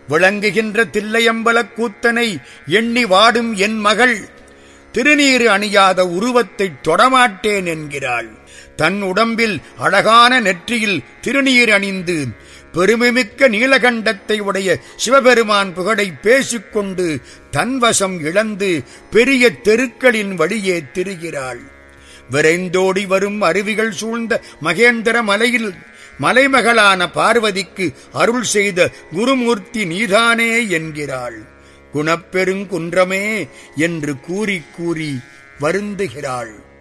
விளங்குகின்ற தில்லையம்பலக் கூத்தனை எண்ணி வாடும் என் மகள் திருநீறு அணியாத உருவத்தைத் தொடமாட்டேன் என்கிறாள் தன் உடம்பில் அழகான நெற்றியில் திருநீர் அணிந்து பெருமைமிக்க நீலகண்டத்தை உடைய சிவபெருமான் புகழை பேசிக்கொண்டு தன்வசம் இழந்து பெரிய தெருக்களின் வழியே திரிகிறாள் விரைந்தோடி வரும் அருவிகள் சூழ்ந்த மகேந்திர மலையில் மலைமகளான பார்வதிக்கு அருள் செய்த குருமூர்த்தி நீதானே என்கிறாள் குணப்பெருங்குன்றமே என்று கூறி கூறி வருந்துகிறாள்